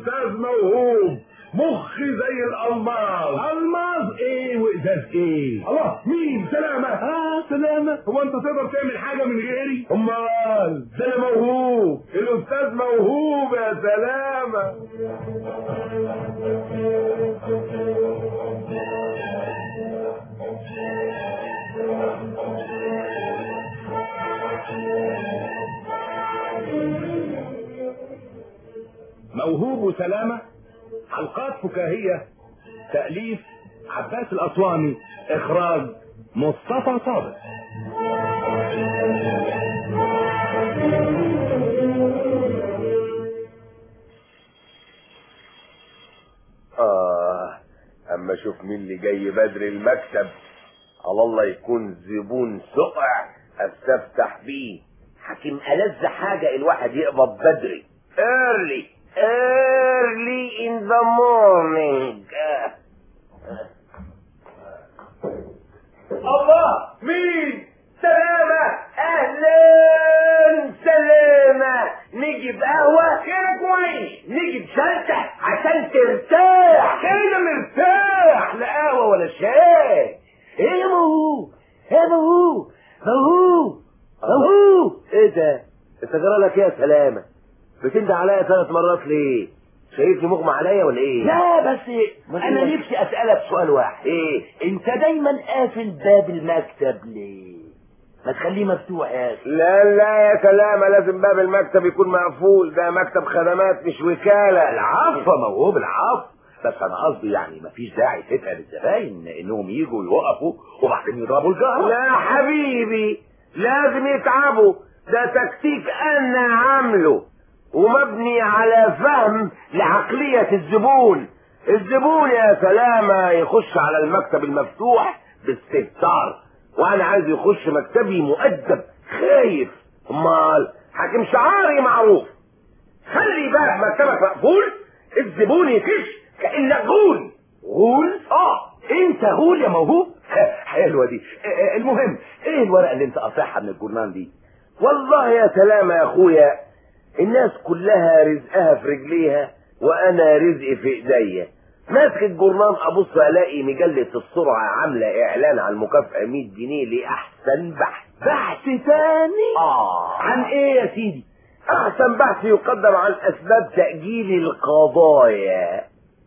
الاستاذ موهوب مخي زي الالماس الماظ ايه وازاز ايه الله مين سلامة اه سلامة هو انت تقدر تعمل حاجة من غيري امال ده أنا موهوب الاستاذ موهوب يا سلامة موهوب وسلامة حلقات فكاهية تأليف عباس الأسواني إخراج مصطفى صابر آه أما أشوف مين اللي جاي بدري المكتب على الله يكون زبون سقع استفتح بيه حكيم ألذ حاجة الواحد يقبض بدري early early in the morning الله مين سلامة أهلا سلامة نيجي بقهوة كده كويس نيجي بشلتة عشان ترتاح كده مرتاح لا قهوة ولا شاي ايه يا موهوب ايه يا موهوب موهوب موهوب ايه ده انت جرى لك ايه يا سلامة بتنده عليا ثلاث مرات ليه شايفني مغمى عليا ولا ايه لا بس انا نفسي اسالك سؤال واحد ايه انت دايما قافل باب المكتب ليه ما تخليه مفتوح يا اخي لا لا يا سلامة لازم باب المكتب يكون مقفول ده مكتب خدمات مش وكالة العفو موهوب العفو بس انا قصدي يعني مفيش داعي تتعب الزباين انهم يجوا يوقفوا وبعدين يضربوا الجهر لا حبيبي لازم يتعبوا ده تكتيك انا عامله ومبني على فهم لعقلية الزبون الزبون يا سلامة يخش على المكتب المفتوح باستهتار وانا عايز يخش مكتبي مؤدب خايف امال حاكم شعاري معروف خلي باب مكتبك مقفول الزبون يكش كانك غول غول اه انت غول يا موهوب حلوه دي اه، المهم ايه الورقه اللي انت قاطعها من الجورنال دي والله يا سلامة يا اخويا الناس كلها رزقها في رجليها وانا رزقي في ايديا ماسك الجورنال ابص الاقي مجلة السرعة عاملة اعلان عن مكافأة 100 جنيه لاحسن بحث بحث تاني اه عن ايه يا سيدي احسن بحث يقدم عن اسباب تأجيل القضايا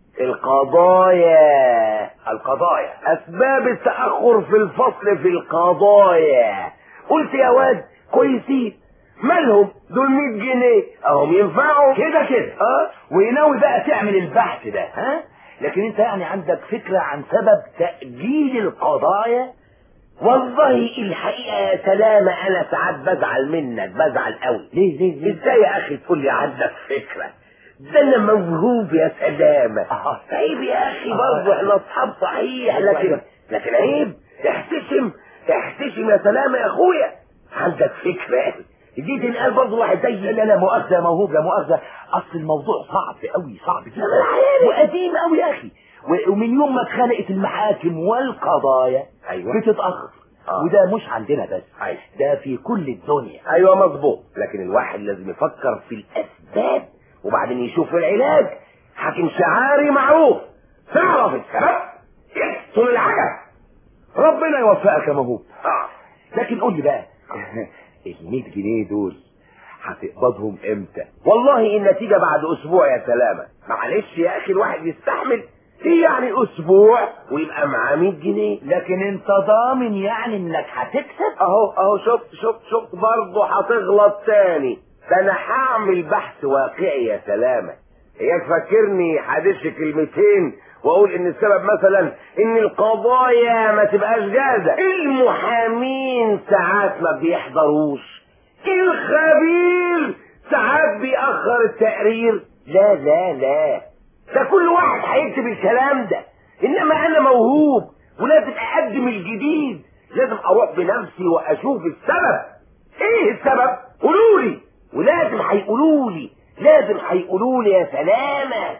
القضايا القضايا اسباب التأخر في الفصل في القضايا قلت يا واد كويسين مالهم دول 100 جنيه اهم ينفعوا كده كده اه وناوي بقى تعمل البحث ده ها لكن انت يعني عندك فكرة عن سبب تأجيل القضايا والله الحقيقة يا سلامة أنا ساعات بزعل منك بزعل قوي ليه ليه ليه إزاي يا أخي تقول لي عندك فكرة ده أنا موهوب يا سلامة آه. عيب يا أخي برضه إحنا أصحاب صحيح لكن لكن عيب احتشم احتشم يا سلامة يا أخويا عندك فكرة دي تنقال برضه واحد زي لا لا لا مؤاخذة يا موهوب لا مؤاخذة أصل الموضوع صعب قوي صعب جدا وقديم قوي يا أخي و- ومن يوم ما اتخلقت المحاكم والقضايا أيوة. بتتأخر آه. وده مش عندنا بس أيوة. ده في كل الدنيا ايوه مظبوط لكن الواحد لازم يفكر في الاسباب وبعدين يشوف العلاج حاكم شعاري معروف تعرف السبب يحصل العجب ربنا يوفقك يا موهوب آه. لكن قول لي بقى ال 100 جنيه دول هتقبضهم امتى؟ والله النتيجة بعد اسبوع يا سلامة معلش يا اخي الواحد يستحمل ايه يعني اسبوع ويبقى معاه 100 جنيه لكن انت ضامن يعني انك هتكسب؟ اهو اهو شفت شفت شفت برضه هتغلط تاني ده انا هعمل بحث واقعي يا سلامة هي تفكرني هدش كلمتين واقول ان السبب مثلا ان القضايا ما تبقاش جاهزة المحامين ساعات ما بيحضروش الخبير ساعات بيأخر التقرير لا لا لا ده كل واحد هيكتب الكلام ده انما انا موهوب ولازم اقدم الجديد لازم اروح بنفسي واشوف السبب ايه السبب قولوا لي ولازم هيقولوا لي لازم هيقولوا لي يا سلامه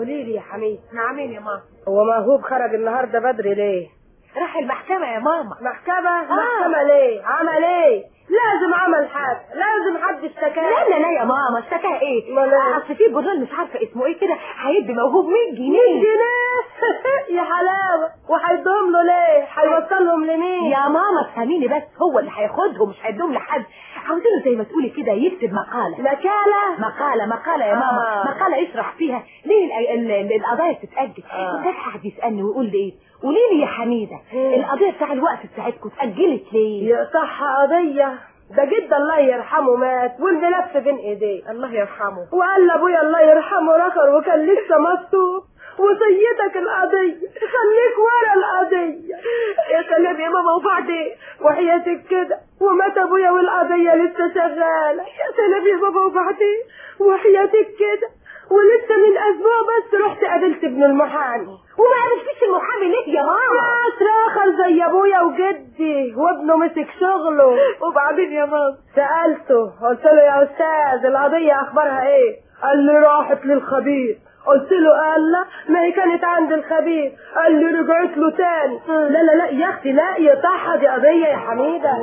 قولي لي يا حميد نعمين يا ماما هو موهوب خرج النهارده بدري ليه راح المحكمة يا ماما محكمة محكمة ليه عمل ايه لازم عمل حاجة لازم حد اشتكى لا لا لا يا ماما اشتكى ايه أمال إيه؟ اصل في جورنال مش عارفه اسمه ايه كده هيدي موهوب 100 100 جنيه جنيه يا حلاوة وهيدوم له ليه هيوصلهم لمين يا ماما افهميني بس هو اللي هياخدهم مش هيدوم لحد عاوزينه زي ما تقولي كده يكتب مقالة مكالة مقالة مقالة يا ماما آه. مقالة يشرح فيها ليه ال- ال- القضايا بتتأجل آه. وده قاعد يسألني ويقول لي ايه قولي لي يا حميدة إيه؟ القضية بتاع الوقت بتاعتكم اتأجلت ليه يقطعها قضية ده جد الله يرحمه مات والملف بين ايديه الله يرحمه وقال لابويا الله يرحمه رخر وكان لسه مكتوب وسيدك القضية خليك ورا القضية يا سلام يا ماما وبعدين وحياتك كده ومات ابويا والقضية لسه شغالة يا سلام يا ماما وبعدين وحياتك كده ولسه من اسبوع بس رحت قابلت ابن المحامي وما عرفتيش المحامي ليه يا ماما ناس راخر زي ابويا وجدي وابنه مسك شغله وبعدين يا ماما سألته قلت له يا أستاذ القضية أخبارها إيه؟ قال لي راحت للخبير قلت له قال لا ما هي كانت عند الخبير قال لي رجعت له تاني لا لا لا يا اختي لا يقطعها دي قضية يا حميدة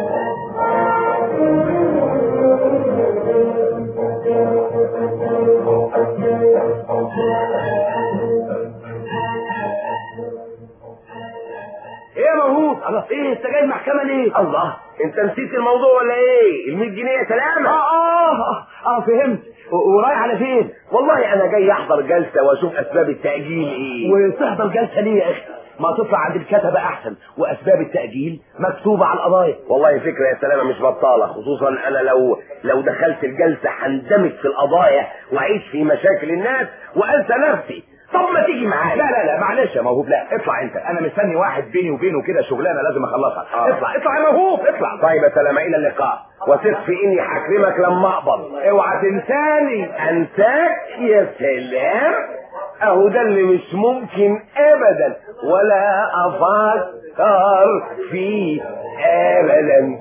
ايه يا موهوب الله ايه انت جاي المحكمة ليه؟ الله انت نسيت الموضوع ولا ايه ال 100 جنيه يا اه سلامة اه اه, آه فهمت و- ورايح على فين؟ والله انا جاي احضر جلسة واشوف اسباب التأجيل ايه وتحضر جلسة ليه يا اخي؟ ما تطلع عند الكتبة احسن واسباب التأجيل مكتوبة على القضايا والله فكرة يا سلامة مش بطالة خصوصا انا لو لو دخلت الجلسة هندمج في القضايا واعيش في مشاكل الناس وانسى نفسي طب ما تيجي معايا لا لا لا معلش يا موهوب لا اطلع انت انا مستني واحد بيني وبينه كده شغلانه لازم اخلصها آه. اطلع اطلع يا موهوب اطلع طيب يا سلامة الى اللقاء وثق في اني هكرمك لما اقبض اوعى تنساني انساك يا سلام اهو ده اللي مش ممكن ابدا ولا افكر فيه ابدا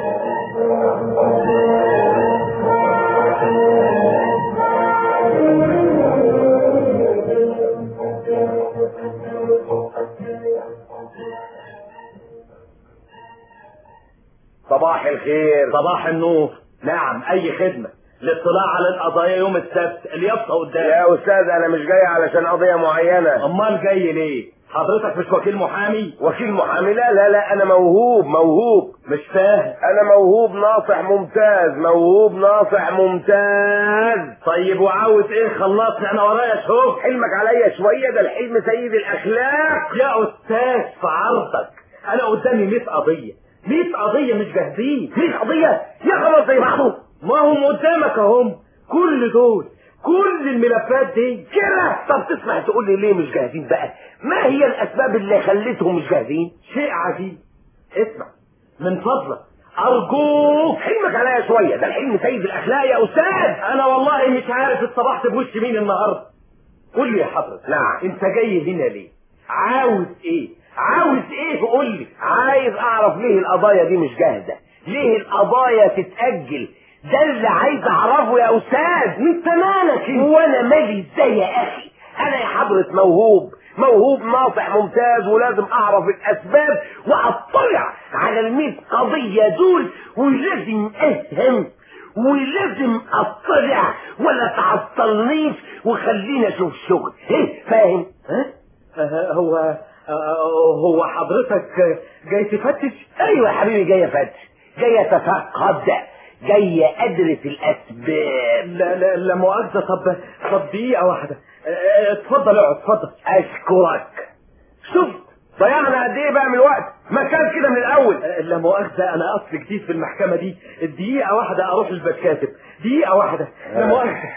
صباح الخير صباح النور نعم اي خدمة الاطلاع على القضايا يوم السبت اليافطة قدام يا استاذ انا مش جاي علشان قضية معينة امال جاي ليه حضرتك مش وكيل محامي وكيل محامي لا لا لا انا موهوب موهوب مش فاهم انا موهوب ناصح ممتاز موهوب ناصح ممتاز طيب وعاوز ايه خلصني انا ورايا شغل حلمك عليا شوية ده الحلم سيد الاخلاق يا استاذ في عرضك انا قدامي 100 قضية 100 قضية مش جاهزين 100 قضية يا خلاص زي بعضه ما هم قدامك اهم كل دول كل الملفات دي كده طب تسمح تقول لي ليه مش جاهزين بقى ما هي الاسباب اللي خلتهم مش جاهزين شيء عجيب اسمع من فضلك ارجوك حلمك عليا شوية ده الحلم سيد الاخلاق يا استاذ انا والله مش عارف اتصبحت بوش مين النهارده قول لي يا حضرتك نعم انت جاي هنا ليه عاوز ايه عاوز ايه قول لي عايز اعرف ليه القضايا دي مش جاهزة ليه القضايا تتأجل ده اللي عايز اعرفه يا استاذ وانت مالك انت وانا مالي ازاي يا اخي انا يا حضرة موهوب موهوب ناصح ممتاز ولازم اعرف الاسباب واطلع على الميت قضية دول ولازم افهم ولازم اطلع ولا تعطلنيش وخليني اشوف شغل ايه فاهم ها آه، هو آه، هو حضرتك جاي تفتش ايوه يا حبيبي جاي افتش جاي اتفقد جاي ادرس الاسباب لا لا لا مؤاخذة طب طب دقيقة واحدة آه، اتفضل اقعد اتفضل اشكرك شفت ضيعنا قد ايه بقى من الوقت ما كان كده من الاول آه، لا مؤاخذة أنا أصل جديد في المحكمة دي دقيقة واحدة أروح للبكاتب دقيقة واحدة لا مؤاخذة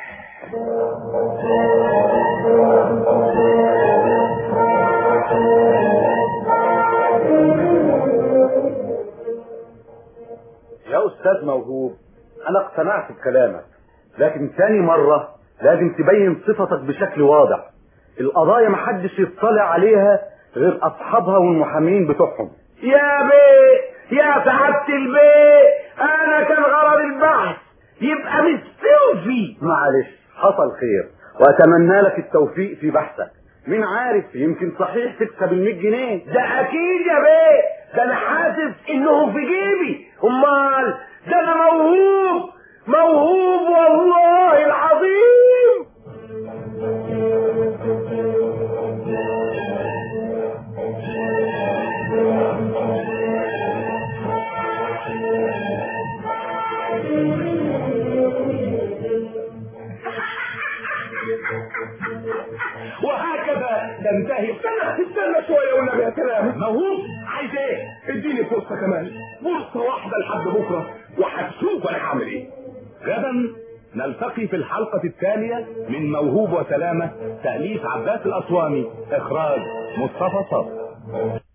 يا استاذ موهوب انا اقتنعت بكلامك لكن تاني مرة لازم تبين صفتك بشكل واضح القضايا محدش يطلع عليها غير اصحابها والمحامين بتوعهم يا بيه يا سعادة البيه انا كان غرض البحث يبقى مستوفي معلش حصل خير واتمنى لك التوفيق في بحثك مين عارف يمكن صحيح تكسب ال 100 جنيه ده اكيد يا بيه ده انا حاسس انهم في جيبي امال ده انا موهوب موهوب والله العظيم وهكذا ننتهي استنى استنى شويه والنبي يا سلام موهوب عايز ايه؟ اديني فرصه كمان فرصه واحده لحد بكره وهتشوف انا هعمل ايه غدا نلتقي في الحلقة التالية من موهوب وسلامة تأليف عباس الأسواني إخراج مصطفى صبري